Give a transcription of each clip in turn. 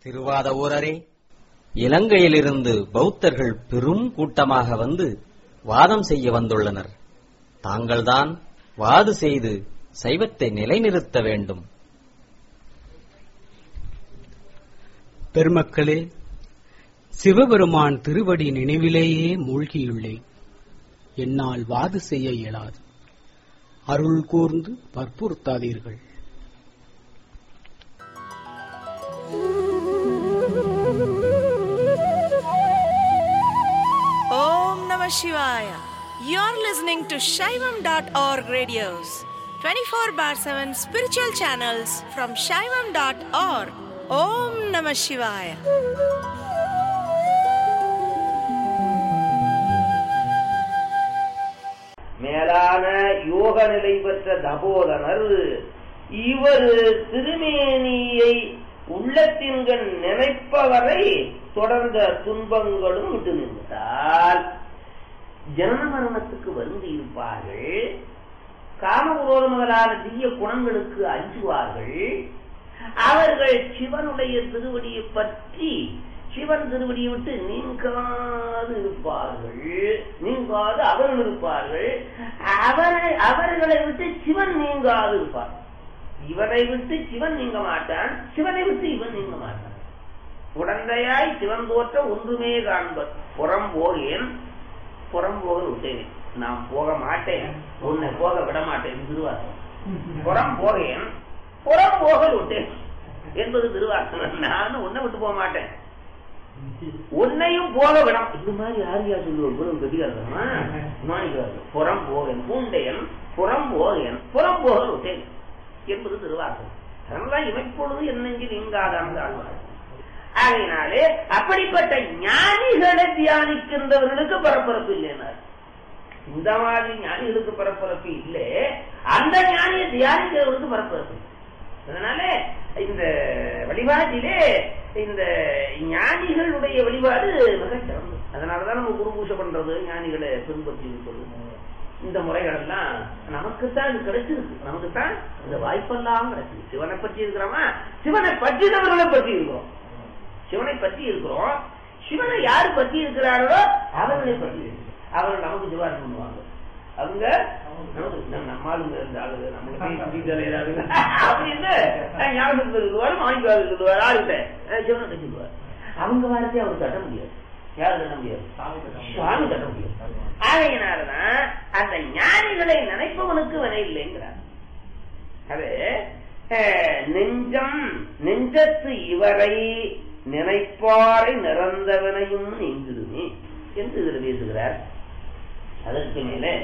திருவாத ஊரரே இலங்கையிலிருந்து பௌத்தர்கள் பெரும் கூட்டமாக வந்து வாதம் செய்ய வந்துள்ளனர் தாங்கள்தான் வாது செய்து சைவத்தை நிலைநிறுத்த வேண்டும் பெருமக்களே சிவபெருமான் திருவடி நினைவிலேயே மூழ்கியுள்ளேன் என்னால் வாது செய்ய இயலாது அருள் கூர்ந்து வற்புறுத்தாதீர்கள் Om Namah Shivaya. You're listening to Shaivam.org radios, 24 bar 7 spiritual channels from Shaivam.org. Om Namah Shivaya. மேலான யோக நிலை பெற்ற தபோதனர் இவர் திருமேனியை உள்ளத்தின்கண் நினைப்பவரை தொடர்ந்த துன்பங்களும் விட்டு நின்றால் ஜனன மரணத்துக்கு வருந்தி இருப்பார்கள் காமகுரோத முதலான தீய குணங்களுக்கு அஞ்சுவார்கள் அவர்கள் சிவனுடைய திருவடியை பற்றி சிவன் திருவடியை விட்டு நீங்காது இருப்பார்கள் நீங்காது அவர்கள் இருப்பார்கள் அவரை அவர்களை விட்டு சிவன் நீங்காது இருப்பார் இவனை விட்டு சிவன் நீங்க மாட்டான் சிவனை விட்டு இவன் நீங்க மாட்டான் உடந்தையாய் சிவன் தோற்ற ஒன்றுமே காண்பர் புறம் போகேன் புறம் போக விட்டேன் நான் போக மாட்டேன் உன்னை போக விட மாட்டேன் திருவாசகம் புறம் போகேன் புறம் போக விட்டேன் என்பது திருவாசகம் நானும் உன்னை விட்டு போக மாட்டேன் உன்னையும் போக விடம் இந்த மாதிரி யார் யார் சொல்லுவோம் குரு கதிகாரமா மாணிக்கிறார்கள் புறம் போகன் பூண்டையன் புறம் போகன் புறம் போக விட்டேன் என்பது திருவாசகம் அதனாலதான் இமைப்பொழுது என்னெஞ்சு நீங்காதான் ஆழ்வார் ஆகையினாலே அப்படிப்பட்ட ஞானிகளை தியானிக்கின்றவர்களுக்கு பரபரப்பு இல்லைனார் இந்த மாதிரி ஞானிகளுக்கு பரபரப்பு இல்லை அந்த ஞானியை தியானிக்கிறவர்களுக்கு பரபரப்பு இல்லை. அதனால இந்த வழிபாட்டிலே இந்த ஞானிகளுடைய வழிபாடு மிக சிறந்தது அதனாலதான் நம்ம குரு பூஜை பண்றது ஞானிகளை பின்பற்றி இருப்பது இந்த முறைகள் எல்லாம் நமக்குத்தான் இது கிடைச்சிருக்கு நமக்குத்தான் இந்த வாய்ப்பெல்லாம் கிடைச்சிருக்கு சிவனை பற்றி இருக்கிறோமா சிவனை பற்றினவர்களை பற்றி இருக்கிறோம் சிவனை பற்றி இருக்கிறோம் சிவனை யார் பற்றி இருக்கிறார்களோ அவர்களை பற்றி இருக்கிறோம். அவர்கள் நமக்கு ஜிவாரி பண்ணுவாங்க அவங்க நமக்கு நம்ம நம்ம ஆளுங்க இருந்த ஆளுங்க நம்மளுக்கு வீட்டுல ஏதாவது அப்படின்னு அஹ், ஞாபகத்துக்கு சொல்லுவாரு மாணிக்காவது சொல்லுவார் ஆளுகிட்ட அஹ், சிவனை பற்றி சொல்லுவார் அவங்க வார்த்தையை அவர் தட்ட முடியாது யாரு தட்ட முடியாது சுவாமி தட்ட முடியாது ஆகையினாலதான் அந்த ஞானிகளை நினைப்பவனுக்கு வினை இல்லைங்கிறார் அது அஹ், நெஞ்சம் நெஞ்சத்து இவரை நினைப்பாரை நிறந்தவனையும் நீங்கிடுமே என்று இதில் பேசுகிறார் அதற்கு மேலே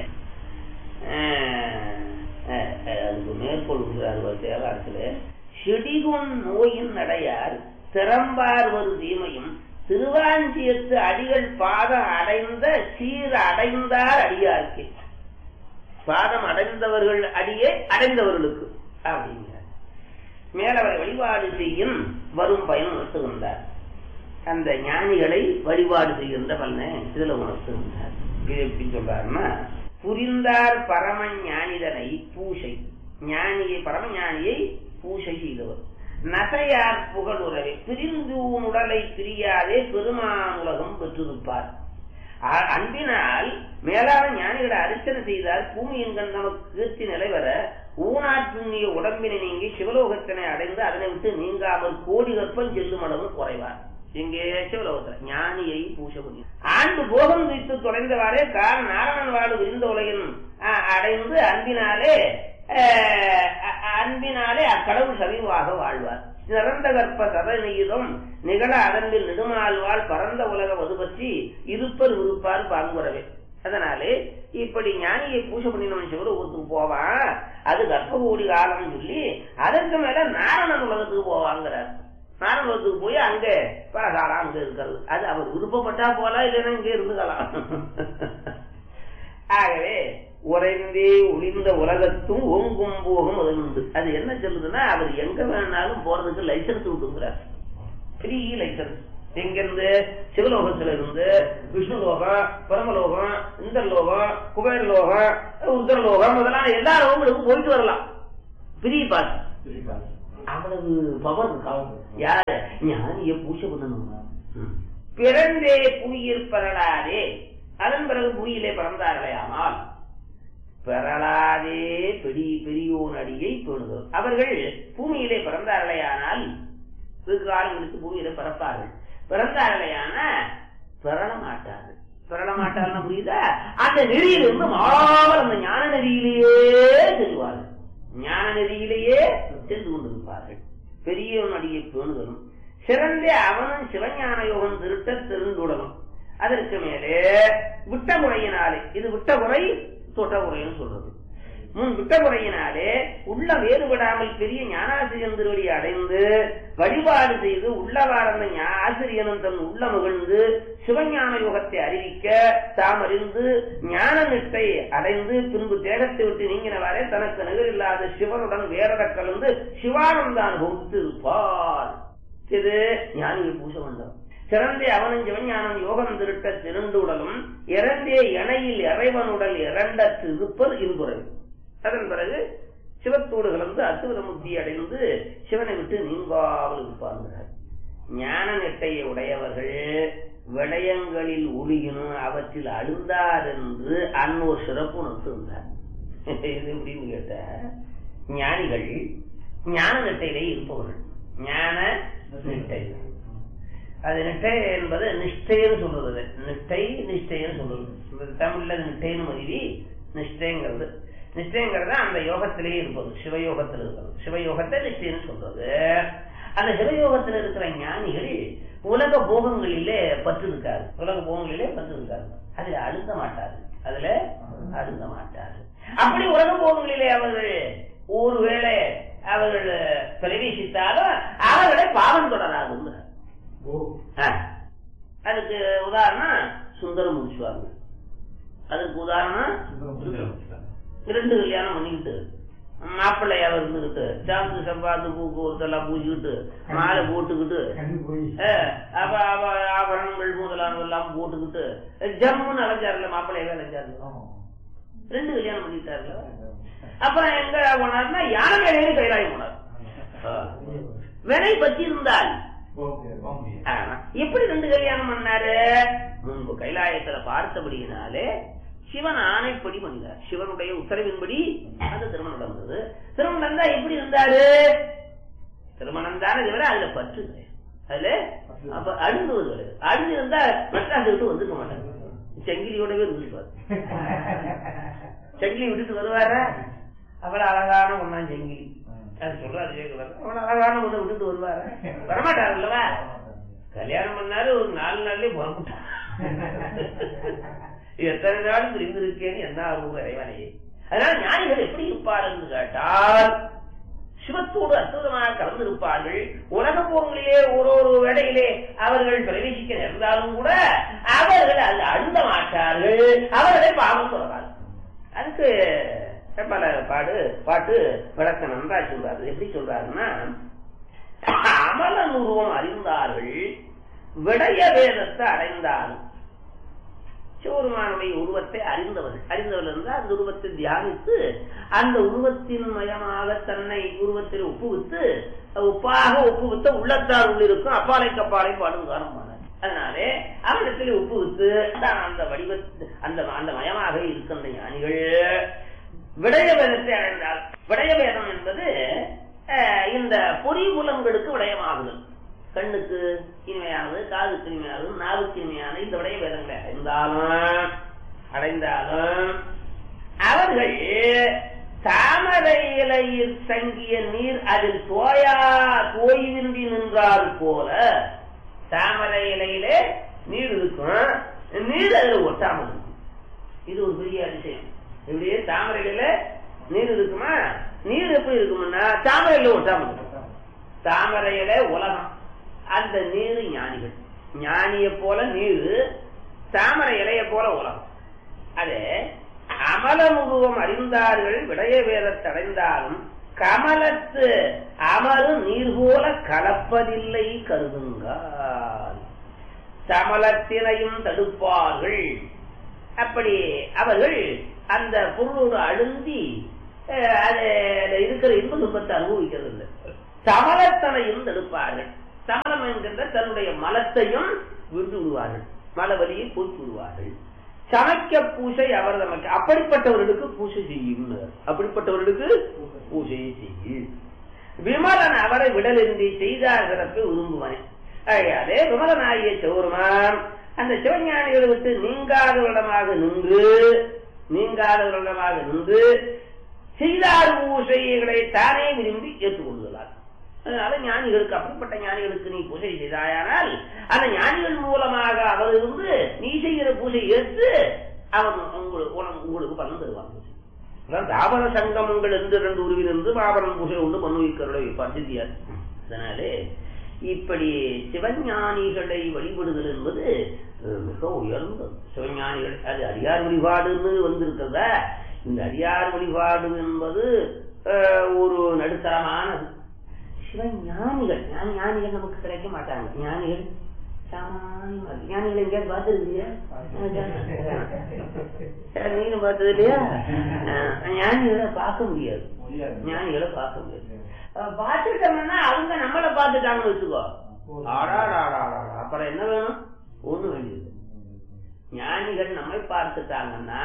அஹ், அஹ், அஹ், அதுக்கு மேற்கொள்கிறார் ஒரு தேவாரத்தில் செடிகொன் நோயின் நடையார் திறம்பார் ஒரு தீமையும் திருவாஞ்சியத்து அடிகள் பாதம் அடைந்த சீர் அடைந்தார் அடியார்க்கு பாதம் அடைந்தவர்கள் அடியே அடைந்தவர்களுக்கு அப்படிங்கிறார் மேலவரை வழிபாடு செய்யும் வரும் பயன் உணர்த்துகின்றார் அந்த ஞானிகளை வழிபாடு செய்கின்ற பலனை இதுல உணர்த்துகின்றார் இது எப்படி சொல்றாருன்னா புரிந்தார் பரம ஞானிதனை பூஷை ஞானியை பரம ஞானியை பூஷை செய்தவர் நசையார் புகழுறவே பிரிந்து உன் உடலை பிரியாதே பெருமானுலகம் பெற்றிருப்பார் அ- அன்பினால் மேலான ஞானிகளை அர்ச்சனை செய்தால் பூமியின் கண் நமக்கு கீர்த்தி நிலைவர ஊனாற்றுண்ணிய உடம்பினை நீங்கி சிவலோகத்தினை அடைந்து அதனை விட்டு நீங்காமல் கோடி கற்பம் செல்லும் அளவு குறைவார் இங்கே சிவலோகத்தில் ஞானியை பூச முடியும் ஆண்டு போகம் வைத்து தொலைந்தவாறே கால் நாராயணன் வாடு விரிந்த உலகின் அ- அடைந்து அன்பினாலே அஹ், அ- அன்பினாலே அக்கடவுள் சமீபமாக வாழ்வார் சிறந்த கற்ப சதநீதம் நிகழ அதன்பில் நெடுமாழ்வாள் பரந்த உலக வது பற்றி இருப்பர் விருப்பார் பாங்குறவே அதனாலே இப்படி ஞானியை பூஜை பண்ணினவன் சிவலோகத்துக்கு போவான் அது கர்ப்ப கோடி காலம் சொல்லி அதற்கு மேல நாரணன் உலகத்துக்கு போவாங்கிறார் நாரண உலகத்துக்கு போய் அங்க பலகாலம் அங்க இருக்கிறது அது அவர் விருப்பப்பட்டா போலாம் இல்லைன்னா இங்கே இருந்துக்கலாம் ஆகவே உறைந்தே ஒளிந்த உலகத்தும் ஓங்கும் போகும் அது உண்டு அது என்ன சொல்லுதுன்னா அவர் எங்க வேணாலும் போறதுக்கு லைசன்ஸ் விட்டுங்கிறார் ஃப்ரீ லைசன்ஸ் எங்கிருந்து சிவலோகத்துல இருந்து விஷ்ணு லோகம் பரமலோகம் இந்திரலோகம் குபேரலோகம் உத்தரலோகம் முதலான எல்லா லோகங்களுக்கும் போயிட்டு வரலாம் ஃப்ரீ பாஸ் அவ்வளவு பவர் யாரு ஞானிய பூஜை பண்ணணுமா பிறந்தே புவியில் பெறலாதே அதன் பிறகு புவியிலே பிறந்தார்களேயானால் பெறலாதே பெரிய பெரியோன் அடியை பேணுதல் அவர்கள் பூமியிலே பிறந்தார்களேயானால் வெகு காலங்களுக்கு பூமியில பிறப்பார்கள் பிறந்தார்களேயான பெறல மாட்டார்கள் பெறல மாட்டார்கள் புரியுதா அந்த நெறியிலிருந்து மாறாமல் அந்த ஞான நெறியிலேயே செல்வார்கள் ஞான நெறியிலேயே சென்று கொண்டிருப்பார்கள் பெரியவன் அடியை பேணுதலும் சிறந்த அவனும் சிவஞான யோகம் திருட்ட திருந்துடலும் அதற்கு மேலே விட்ட முறையினாலே இது விட்ட முறை தொட்ட முறைன்னு சொல்றது முன் விட்ட முறையினாலே உள்ள வேறுபடாமல் பெரிய ஞானாசிரியன் திருவடி அடைந்து வழிபாடு செய்து உள்ளவார்ந்த ஞா- ஆசிரியனும் தன் உள்ள மகிழ்ந்து சிவஞான யோகத்தை அறிவிக்க தாம் அறிந்து ஞான நிட்டை அடைந்து பின்பு தேகத்தை விட்டு நீங்கினவாறே தனக்கு நிகரில்லாத சிவனுடன் வேறட கலந்து சிவானந்த அனுபவித்து இருப்பார் இது ஞானியை பூஜை மண்டலம் சிறந்தே அவனும் சிவஞானம் யோகம் திருட்ட திருண்டுடலும் இறந்தே இணையில் இறைவனுடல் இறண்ட திருப்பல் இன்புறவு அதன் பிறகு சிவத்தோடு கலந்து அத்துவித முக்தி அடைந்து சிவனை விட்டு நீங்காமல் இருப்பார்கள் ஞான நெட்டையை உடையவர்கள் விடயங்களில் ஒளியினும் அவற்றில் அழுந்தார் என்று அன்னோர் சிறப்பு நொத்திருந்தார் இது எப்படின்னு கேட்ட ஞானிகள் ஞான நெட்டையிலே இருப்பவர்கள் ஞான நிட்டை அது நிட்டை என்பது நிஷ்டைன்னு சொல்றது நிஷ்டை நிஷ்டைன்னு சொல்றது இந்த தமிழ்ல நிட்டைன்னு மருவி நிஷ்டைங்கிறது நிஷ்டைங்கிறது அந்த யோகத்திலேயே இருப்பது சிவயோகத்தில் இருக்கிறது சிவயோகத்தை நிஷ்டைன்னு சொல்றது அந்த சிவயோகத்தில் இருக்கிற ஞானிகள் உலக போகங்களிலே பற்று இருக்காது உலக போகங்களிலே பற்று இருக்காது அதுல அழுந்த மாட்டாரு அதுல அழுந்த மாட்டாரு அப்படி உலக போகங்களிலே அவர்கள் ஒருவேளை அவர்கள் பிரவேசித்தாலும் அவர்களை பாவம் தொடராது அதுக்கு உதாரணம் சுந்தரம் முடிச்சுவாங்க அதுக்கு உதாரணம் ரெண்டு கல்யாணம் பண்ணிக்கிட்டு மாப்பிள்ளையாவ இருந்துகிட்டு சாந்து சம்பாந்து பூக்கு எல்லாம் பூச்சிக்கிட்டு மாலை போட்டுக்கிட்டு அஹ், அப்ப அவ ஆபரணங்கள் முதலானதெல்லாம் போட்டுக்கிட்டு ஜம்முன்னு அலைஞ்சாருல மாப்பிள்ளையாவே அலைஞ்சாருல ரெண்டு கல்யாணம் பண்ணிட்டாருல அப்புறம் எங்க போனார்னா யானை மேலேயே கைலாயம் போனார் வினை பற்றி இருந்தால் ஆமா. எப்படி ரெண்டு கல்யாணம் பண்ணாரு முன்பு கைலாயத்துல பார்த்தபடியினாலே சிவன் ஆணைப்படி பண்ணினார் சிவனுடைய உத்தரவின்படி அந்த திருமணம் நடந்தது திருமணம் நடந்தா எப்படி இருந்தாரு திருமணம் தானே தவிர அதுல பற்று கிடையாது. அதுல அப்ப அழுந்துவது கிடையாது அழுந்து இருந்தா மெட்ராஸ் விட்டு வந்துக்க மாட்டாங்க செங்கிலியோடவே இருந்துருப்பாரு செங்கிலி விட்டுட்டு வருவாரா அவ்வளவு அழகான ஒண்ணா செங்கிலி அது சொல்றாரு கேட்கலாம் அவ்வளவு அழகான ஒண்ணு விட்டுட்டு வருவாரா வரமாட்டாரு இல்லவா கல்யாணம் பண்ணாரு ஒரு நாலு நாள்லயே புறப்பட்டார் எத்தனை நாள் பிரிந்திருக்கேன்னு என்ன ஆகும் இறைவனே அதனால ஞானிகள் எப்படி இருப்பார்கள் என்று கேட்டால் சிவத்தோடு அற்புதமாக கலந்திருப்பார்கள் உலக போங்களிலே ஒரு ஒரு வேளையிலே அவர்கள் பிரவேசிக்க நேர்ந்தாலும் கூட அவர்கள் அது அழுந்த மாட்டார்கள் அவர்களை பாவம் சொல்றார்கள் அதுக்கு பல பாடு பாட்டு விளக்க நன்றா சொல்றாரு எப்படி சொல்றாருன்னா அமலன் உருவம் அறிந்தார்கள் விடய வேதத்தை அடைந்தார்கள் சிவருமானுடைய உருவத்தை அறிந்தவர்கள் அறிந்தவர்கள் இருந்தால் அந்த உருவத்தை தியானித்து அந்த உருவத்தின் மயமாக தன்னை உருவத்தில் ஒப்புவித்து ஒப்பாக ஒப்புவித்த உள்ளத்தார் உள்ளிருக்கும் அப்பாலை கப்பாலை பாடும் காரணமானார் அதனாலே அவனிடத்தில் ஒப்புவித்து தான் அந்த வடிவ அந்த அந்த மயமாக இருக்கின்ற ஞானிகள் விடய வேதத்தை அடைந்தால் விடய வேதம் என்பது அஹ், இந்த பொறி புலங்களுக்கு விடயமாகுதல் கண்ணுக்கு இனிமையானது காதுக்கு இனிமையானது நாவுக்கு இனிமையான இந்த விடய வேதங்களை அடைந்தாலும் அடைந்தாலும் அவர்கள் தாமரை இலையில் தங்கிய நீர் அதில் தோயா தோய்வின்றி நின்றால் போல தாமரை இலையிலே நீர் இருக்கும் நீர் அதில் ஒட்டாமல் இருக்கும் இது ஒரு பெரிய அதிசயம் இப்படியே தாமரையில நீர் இருக்குமா நீர் எப்படி இருக்கும்னா தாமரையில ஒட்டாமல் இருக்கும் தாமரையில உலகம் அந்த நீர் ஞானிகள் ஞானிய போல நீர் தாமரை இலைய போல உலகம் அது அமல உருவம் அறிந்தார்கள் விடய வேதத்தடைந்தாலும் கமலத்து அமரு நீர் போல கலப்பதில்லை கருதுங்கால் சமலத்தினையும் தடுப்பார்கள் அப்படி அவர்கள் அந்த பொருளோடு அழுந்தி அஹ், அது இருக்கிற இன்ப துன்பத்தை அனுபவிக்கிறது இல்லை சமலத்தனையும் தடுப்பார்கள் சமலம் என்கின்ற தன்னுடைய மலத்தையும் விட்டு விடுவார்கள் மலவலியை போக்கி விடுவார்கள் சமைக்க பூசை அவர் நமக்கு அப்படிப்பட்டவர்களுக்கு பூசை செய்யும் அப்படிப்பட்டவர்களுக்கு பூசையை செய்யும் விமலன் அவரை விடலின்றி செய்தார் சிறப்பை விரும்புவனே ஆகையாலே விமலனாகிய சௌரமான் அந்த சிவஞானிகளை விட்டு நீங்காதவரிடமாக நின்று நீங்காதவரிடமாக நின்று செய்தார் பூசைகளை தானே விரும்பி ஏற்றுக்கொள்கிறார் அதனால ஞானிகளுக்கு அப்படிப்பட்ட ஞானிகளுக்கு நீ பூஜை செய்தாயானால் அந்த ஞானிகள் மூலமாக அவர் இருந்து நீ செய்கிற பூஜை ஏற்று அவன் உங்களுக்கு உனக்கு உங்களுக்கு பலன் தருவான் அதான் தாபர சங்கமங்கள் இருந்து ரெண்டு உருவிலிருந்து மாபரம் பூஜை உண்டு மனுவிக்கருளை பசித்தியார் அதனாலே இப்படி சிவஞானிகளை வழிபடுதல் என்பது அஹ், மிக உயர்ந்தது சிவஞானிகள் அது அடியார் வழிபாடுன்னு வந்திருக்கிறதா இந்த அடியார் வழிபாடு என்பது அஹ், ஒரு நடுத்தரமானது சிவஞானிகள் ஞானி ஞானிகள் நமக்கு கிடைக்க மாட்டாங்க ஞானிகள் சாமானியமா இருக்கு. ஞானிகள் எங்கேயாவது பார்த்துருக்கீங்க நீங்களும் பார்த்தது இல்லையா அஹ், ஞானிகளை பார்க்க முடியாது ஞானிகளை பார்க்க முடியாது அஹ், பார்த்துட்டோம்னா அவங்க நம்மளை பார்த்துட்டாங்கன்னு வச்சுக்கோ ஆடாடாடாடா அப்புறம் என்ன வேணும் ஒண்ணு வேண்டியது ஞானிகள் நம்மை பார்த்துட்டாங்கன்னா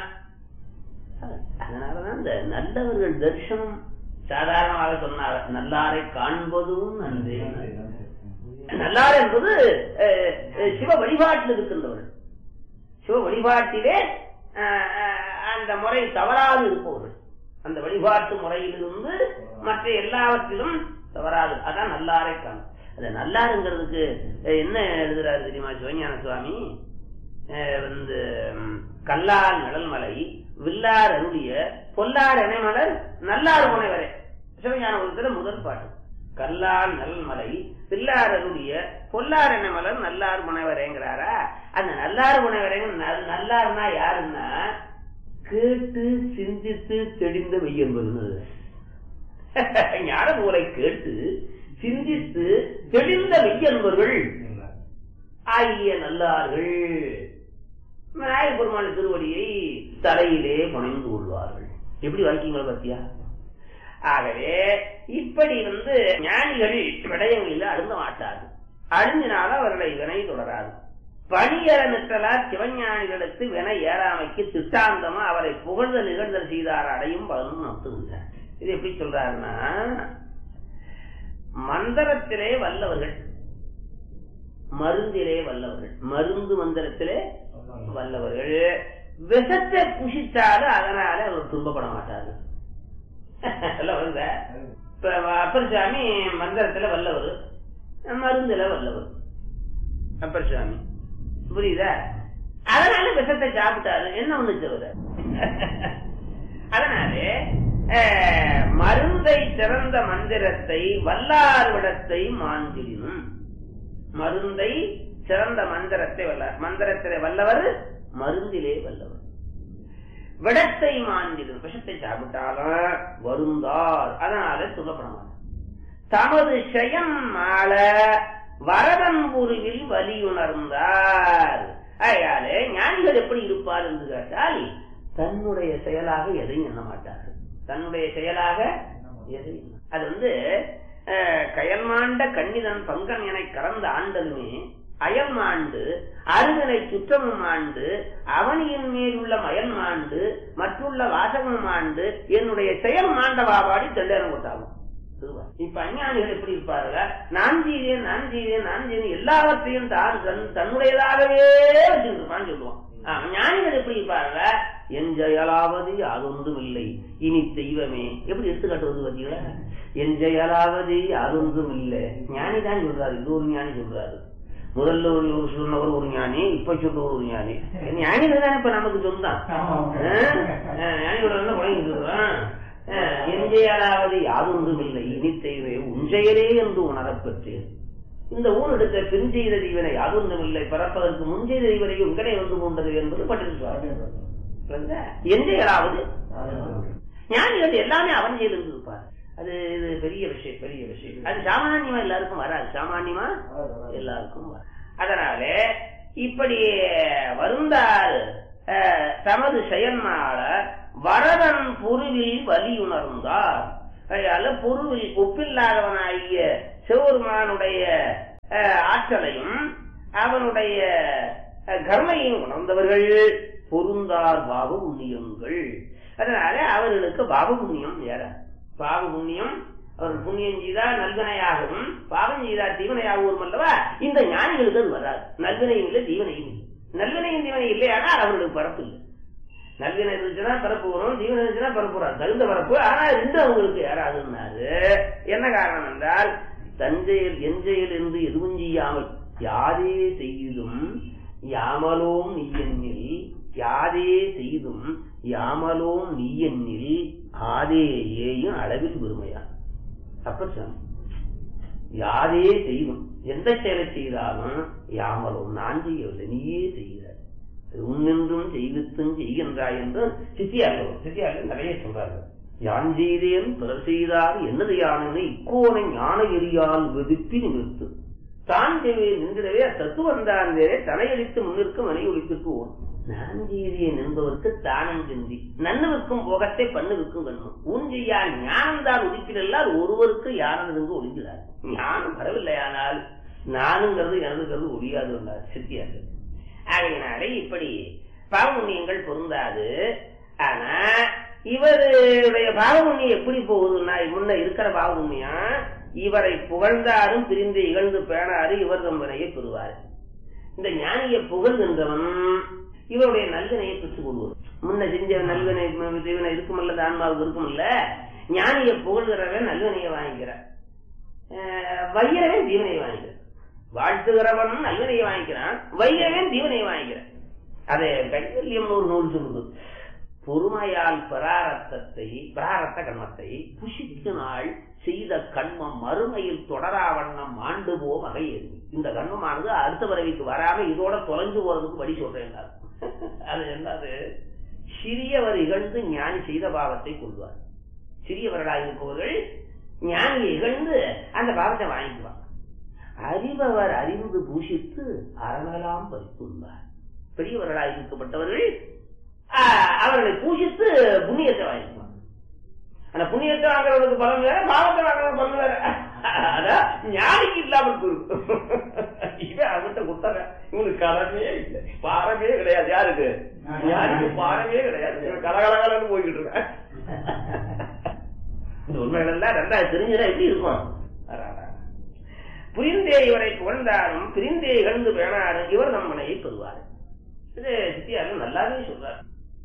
அதனாலதான் இந்த நல்லவர்கள் தரிசனம் சாதாரணமாக சொன்னார் நல்லாரை காண்பதும் நன்றே நல்லார் என்பது அஹ், அஹ், சிவ வழிபாட்டில் இருக்கின்றவர்கள் சிவ வழிபாட்டிலே அஹ், அஹ், அந்த முறை தவறாது இருப்பவர்கள் அந்த வழிபாட்டு முறையிலிருந்து மற்ற எல்லாவற்றிலும் தவறாது அதான் நல்லாரை காணும் அது நல்லாருங்கிறதுக்கு அஹ், என்ன எழுதுறாரு தெரியுமா சிவஞான சுவாமி அஹ், வந்து ம், கல்லார் நிழல்மலை வில்லார் அருளிய பொல்லார் இணைமலர் நல்லார் முனைவரே சிவஞான ஒருத்தர முதல் பாட்டு கல்லார் நல்மலை பில்லார் அருளிய பொல்லார் இணைமலர் நல்லார் முனைவரேங்கிறாரா அந்த நல்லார் முனைவரேங்க நல்- நல்லார்னா யாருன்னா கேட்டு சிந்தித்து தெளிந்த மெய்யன்பது ஞான நூலை கேட்டு சிந்தித்து தெளிந்த மெய்யன்பர்கள் ஆகிய நல்லார்கள் விநாயகப் பெருமான திருவடியை தலையிலே புனைந்து கொள்வார்கள் எப்படி வாக்கியங்கள் பத்தியா ஆகவே இப்படி வந்து ஞானிகள் விடயங்களில் அழுந்த மாட்டார்கள் அழுந்தினாலும் அவர்களை வினை தொடராது பணியற நிற்றலார் சிவஞானிகளுக்கு வினை ஏறாமைக்கு திட்டாந்தமா அவரை புகழ்தல் நிகழ்தல் செய்தார் அடையும் பலனும் நடத்துகின்றார் இது எப்படி சொல்றாருன்னா மந்திரத்திலே வல்லவர்கள் மருந்திலே வல்லவர்கள் மருந்து மந்திரத்திலே வல்லவர்கள் விஷத்தை புஷித்தாலும் அதனால அவர் துன்பப்பட மாட்டார்கள் எல்லாம் வருதா? இப்ப அப்பர் சாமி மந்திரத்துல வல்லவர் மருந்துல வல்லவர் அப்பர் சாமி புரியுதா அதனால விஷத்தை சாப்பிட்டாரு என்ன ஒண்ணு சொல்ற அதனாலே அஹ், மருந்தை சிறந்த மந்திரத்தை வல்லார் விடத்தை மாஞ்சிலினும் மருந்தை சிறந்த மந்திரத்தை வல்லார் மந்திரத்திலே வல்லவர் மருந்திலே வல்லவர் விடத்தை மாந்திடும் விஷத்தை சாப்பிட்டாலும் வருந்தார் அதனால சொல்லப்பட மாட்டார் தமது செயம் மாள வரதன்புருவில் வலியுணர்ந்தார் ஆயாலே ஞானிகள் எப்படி இருப்பார் என்று கேட்டால் தன்னுடைய செயலாக எதையும் எண்ண மாட்டார்கள் தன்னுடைய செயலாக எதையும் எண்ண- அது வந்து அஹ், கயல்மாண்ட கண்ணிதன் பங்கன் என கறந்த ஆண்டலுமே அயல் மாண்டு அருகனை சுற்றமும் ஆண்டு அவனியின் மேல் உள்ள மயல் மாண்டு மற்றுள்ள வாசகமும் ஆண்டு என்னுடைய செயல் மாண்டவாபாடி தெள்ளேரம் கொட்டாகும் திருவா- இப்ப அஞ்ஞானிகள் எப்படி இருப்பாருங்க நான் செய்தேன் நான் செய்தேன் நான் செய்தேன் எல்லாவற்றையும் தான் தன் தன்னுடையதாகவே வச்சிருப்பான்னு சொல்லுவான் ஆ, ஞானிகள் எப்படி இருப்பாருங்க என் செயலாவது யாதொன்றும் இல்லை இனி தெய்வமே எப்படி எடுத்துக்காட்டுவது பார்த்தீங்களா என் செயலாவது யாதொன்றும் இல்லை ஞானி தான் சொல்றாரு இது ஒரு ஞானி சொல்றாரு முதல்ல ஒரு ஒரு சொன்னவர் ஒரு ஞானி இப்ப சொல்றவர் ஒரு ஞானி ஞானிகள் தானே இப்ப நமக்கு சொந்தம் ஞானிகளோட உலகம் சொல்றான் எஞ்சையாலாவது யாதொன்றும் இல்லை இனி தெய்வே உன் செயலே என்று உணரப்பெற்றேன் இந்த ஊர் எடுத்த பின் செய்த தீவனை யாதொன்றும் இல்லை பிறப்பதற்கு முன் செய்த தீவனை உங்கனே வந்து கொண்டது என்பது பட்டிருப்பார் எஞ்சையாலாவது ஞானிகள் எல்லாமே அவன் செயல் இருப்பார் அது இது பெரிய விஷயம் பெரிய விஷயம் அது சாமானியமா எல்லாருக்கும் வராது சாமானியமா எல்லாருக்கும் வராது அதனால இப்படி வருந்தார் அஹ், தமது செயல்மால வரதன் பொருளில் வலியுணர்ந்தார் அதனால பொருள் ஒப்பில்லாதவனாகிய சிவபெருமானுடைய அஹ், ஆற்றலையும் அவனுடைய அஹ், கர்மையும் உணர்ந்தவர்கள் பொருந்தார் பாவ புண்ணியங்கள் அதனால அவர்களுக்கு பாவ புண்ணியம் ஏறாது பாவ புண்ணியம் அவர் புண்ணியம் செய்தா நல்வினையாகவும் பாவம் செய்தா தீவனையாகவும் அல்லவா இந்த ஞானிகளுக்கு அது வராது நல்வினையும் இல்லை தீவனையும் இல்லை நல்வினையும் தீவனை இல்லையானால் அவர்களுக்கு பரப்பு இல்லை நல்வினை இருந்துச்சுன்னா பரப்பு வரும் தீவனை இருந்துச்சுன்னா பரப்பு வராது தகுந்த பரப்பு ஆனா ரெண்டு அவங்களுக்கு ஏறாதுன்னாரு என்ன காரணம் என்றால் தஞ்சையில் எஞ்சையில் என்று எதுவும் செய்யாமல் யாதே செய்தும் யாமலோம் நீயெண்ணில் யாதே செய்தும் யாமலோம் நீயெண்ணில் ஆதேயேயும் அளவில் பெருமையான் அப்ப சொன்ன யாரே செய்யும் எந்த செயலை செய்தாலும் யாமலும் நான் செய்யவில்லை நீயே செய்கிறாய் உன்னின்றும் செய்வித்தும் செய்கின்றாய் என்று சித்தியார்கள் சித்தியார்கள் நிறைய சொல்றார்கள் யான் செய்தேன் பிறர் செய்தார் என்னது யானை இக்கோனை ஞான எரியால் வெதுப்பி நிமிர்த்து தான் செய்வேன் நின்றிடவே தத்துவந்தான் வேறே தலையடித்து முன்னிற்கு மனை ஒழித்துக்கு ஓடும் நான் செய்தேன் என்பவருக்கு தானம் சிந்தி நன்னுவிற்கும் போகத்தை பண்ணுவிற்கும் கண்ணும் உன் செய்யா ஞானம் தான் உதிப்பினல்லால் ஒருவருக்கு யானது ஒழிக்கிறார் ஞானம் வரவில்லையானால் நானுங்கிறது எனதுங்கிறது ஒழியாது என்றார் சித்தியார்கள் ஆகையினாலே இப்படி பாவமுண்ணியங்கள் பொருந்தாது ஆனா இவருடைய பாவமுண்ணியம் எப்படி போகுதுன்னா முன்ன இருக்கிற பாவமுண்ணியம் இவரை புகழ்ந்தாரும் பிரிந்து இகழ்ந்து பேணாரு இவர் தம்பனையை பெறுவார் இந்த ஞானியை புகழ்கின்றவன் இவருடைய நல்லினையை பெற்றுக் கொள்வது முன்ன செஞ்ச நல்வினை தீவனை இருக்குமல்ல ஆன்மாவுக்கு இருக்குமல்ல ஞானியை புகழ்கிறவன் நல்லவினையை வாங்கிக்கிறான் அஹ் வையரவன் தீவனையை வாங்கிக்கிறான் வாழ்த்துகிறவன் நல்லவினையை வாங்கிக்கிறான் வையரவன் தீவனையை வாங்கிக்கிறான் அதை கைவல்யம் ஒரு நூல் சொல்லுது பொறுமையால் பிராரத்தத்தை பிராரத்த கண்மத்தை புஷித்து நாள் செய்த கண்மம் மறுமையில் தொடரா வண்ணம் ஆண்டு போ வகையேறி இந்த கண்மமானது அடுத்த பிறவிக்கு வராம இதோட தொலைஞ்சு போறதுக்கு வழி சொல்றேன் அது என்னது சிறியவர் இகழ்ந்து ஞானி செய்த பாவத்தை கொள்வார் சிறியவர்களாக இருப்பவர்கள் ஞானியை இகழ்ந்து அந்த பாவத்தை வாங்கிக்குவாங்க அறிபவர் அறிந்து பூஷித்து அறமெல்லாம் பறித்துள்ளார் பெரியவர்களாக இருக்கப்பட்டவர்கள் ஆஹ், அவர்களை பூஜித்து புண்ணியத்தை வாங்கிக்குவாங்க ஆனா புண்ணியத்தை வாங்குறதுக்கு பலன் வேற பாவத்தை வாங்குறது பலன் வேற அதான் ஞானிக்கு இல்லாமல் குரு இவன் அவன்கிட்ட கொடுத்தாங்க இவனுக்கு கடமே இல்லை பாரமே கிடையாது யாருக்கு ஞானிக்கு பாரமே கிடையாது இவன் கலகலகலன்னு போய்கிட்டு இருக்கான் இந்த உண்மைகள் எல்லாம் ரெண்டாவது தெரிஞ்சுதான் எப்படி இருக்கும் அடாடா. புரிந்தே இவரை புகழ்ந்தாரும் பிரிந்தே இகழ்ந்து வேணாரும் இவர் நம்மனையை பெறுவார் இது சித்தியாரும் நல்லாவே சொல்றார்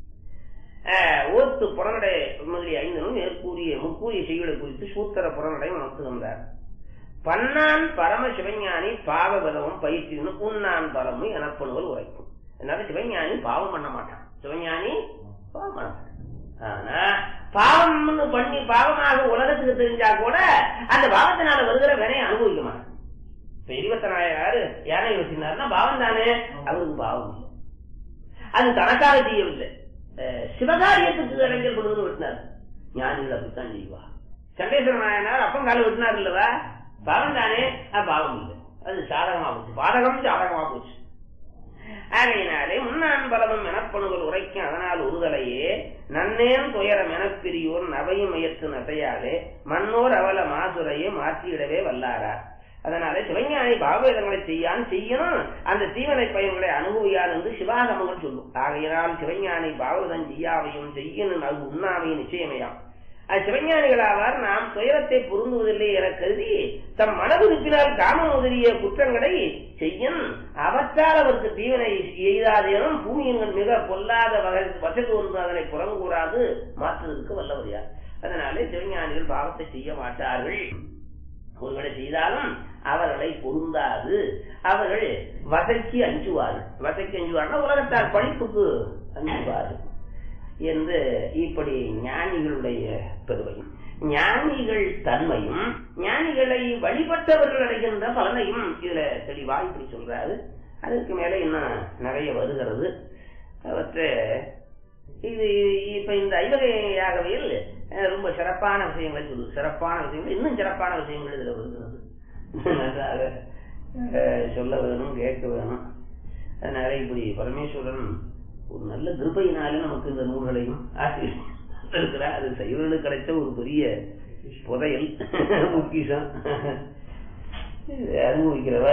ஆஹ், ஓத்து புறநடை முதலிய ஐந்தனும் மேற்கூறிய முக்கூறிய செய்களை குறித்து சூத்திர புறநடை உணர்த்துகின்றார் பன்னான் பரம சிவஞானி பாவ பதமும் பயிற்சின்னு உன்னான் பரமும் எனப்படுவது உரைக்கும் அதனால சிவஞானி பாவம் பண்ண மாட்டான் சிவஞானி பாவம் பண்ண மாட்டான் ஆனா பாவம்னு பண்ணி பாவமாக உலகத்துக்கு தெரிஞ்சா கூட அந்த பாவத்தினால வருகிற வினையை அனுபவிக்க மாட்டான் இப்ப இருபத்தி நாயகாரு யானை வச்சிருந்தாருன்னா பாவம் தானே அவருக்கு பாவம் இல்லை அது தனக்காக செய்யவில்லை அஹ் சிவகாரியத்துக்கு இளைஞர் கொண்டு வெட்டினார் ஞானிகள் அப்படித்தான் செய்வா சண்டேஸ்வர நாயனார் அப்பம் காலம் வெட்டினார் இல்லவா பாவம் தானே அது பாவம் இல்லை அது சாதகமா போச்சு பாதகம் சாதகமா போச்சு ஆகையினாலே முன்னான் பலமும் எனப்பணுகள் உரைக்கும் அதனால் ஒருதலையே நன்னேன் துயரம் எனப்பிரியோர் நவையும் முயற்று நசையாலே மன்னோர் அவல மாசுரையே மாற்றியிடவே வல்லாரார் அதனால சிவஞானி பாவவேதங்களை செய்யான் செய்யணும் அந்த தீவனை பயன்களை அனுபவியான் என்று சிவாகமங்கள் சொல்லும் ஆகையினால் சிவஞானி பாவவேதம் செய்யாவையும் செய்யணும் அது உண்ணாமை நிச்சயமையாம் அது சிவஞானிகளாவார் நாம் துயரத்தை பொருந்துவதில்லை என கருதி தம் மனதுறுப்பினால் காம முதலிய குற்றங்களை செய்யும் அவற்றால் அவருக்கு தீவனை எய்தாதேனும் பூமியின் மிக பொல்லாத வகை வசதி ஒன்று அதனை புறங்கூறாது மாற்றுவதற்கு வல்லவர் யார் அதனாலே சிவஞானிகள் பாவத்தை செய்ய மாட்டார்கள் ஒருவரை செய்தாலும் அவர்களை பொருந்தாது அவர்கள் வசைக்கு அஞ்சுவார்கள் வசைக்கு அஞ்சுவார்கள் உலகத்தார் படிப்புக்கு அஞ்சுவார்கள் என்று இப்படி ஞானிகளுடைய பெருமை ஞானிகள் தன்மையும் ஞானிகளை வழிபட்டவர்கள் அடைகின்ற பலனையும் இதுல தெளிவா இப்படி சொல்றாரு அதுக்கு மேல இன்னும் நிறைய வருகிறது அவற்றை இது இப்ப இந்த ஐவகையாகவையில் அஹ், ரொம்ப சிறப்பான விஷயங்களை சொல்லுது சிறப்பான விஷயங்கள் இன்னும் சிறப்பான விஷயங்கள் இதுல வருகிறது நன்றாக அஹ், சொல்ல வேணும் கேட்க வேணும் அதனால இப்படி பரமேஸ்வரன் ஒரு நல்ல கிருபையினால நமக்கு இந்த நூல்களையும் ஆசிரியர் இருக்கிறார் அது சைவர்களுக்கு கிடைச்ச ஒரு பெரிய புதையல் பொக்கிஷம் அனுபவிக்கிறவ